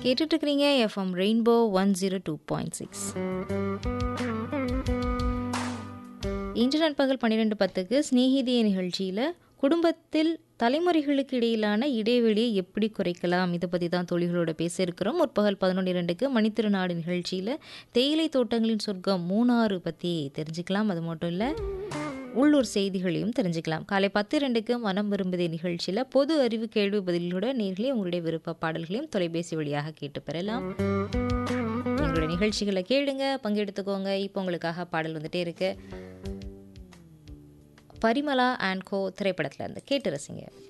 கேட்டுட்டு இருக்கிறீங்க FM rainbow one zero two point six இன்று நண்பகல் பன்னிரெண்டு பத்துக்கு ஸ்நேகிதிய நிகழ்ச்சியில் குடும்பத்தில் தலைமுறைகளுக்கு இடையிலான இடைவெளியை எப்படி குறைக்கலாம் இதை பற்றி தான் தொழில்களோட பேச இருக்கிறோம் முற்பகல் பதினொன்று இரண்டுக்கு மணித்திருநாடு நிகழ்ச்சியில் தேயிலை தோட்டங்களின் சொர்க்கம் மூணாறு பற்றி தெரிஞ்சுக்கலாம் அது மட்டும் இல்லை உள்ளூர் செய்திகளையும் தெரிஞ்சுக்கலாம் காலை பத்து ரெண்டுக்கு மனம் விரும்புதே நிகழ்ச்சியில் பொது அறிவு கேள்வி பதில்களோட நேர்களே உங்களுடைய விருப்ப பாடல்களையும் தொலைபேசி வழியாக கேட்டு பெறலாம் எங்களுடைய நிகழ்ச்சிகளை கேளுங்க பங்கெடுத்துக்கோங்க இப்போ உங்களுக்காக பாடல் வந்துட்டே இருக்கு பரிமலா அண்ட் கோ திரைப்படத்தில் இருந்து கேட்டு ரசிங்க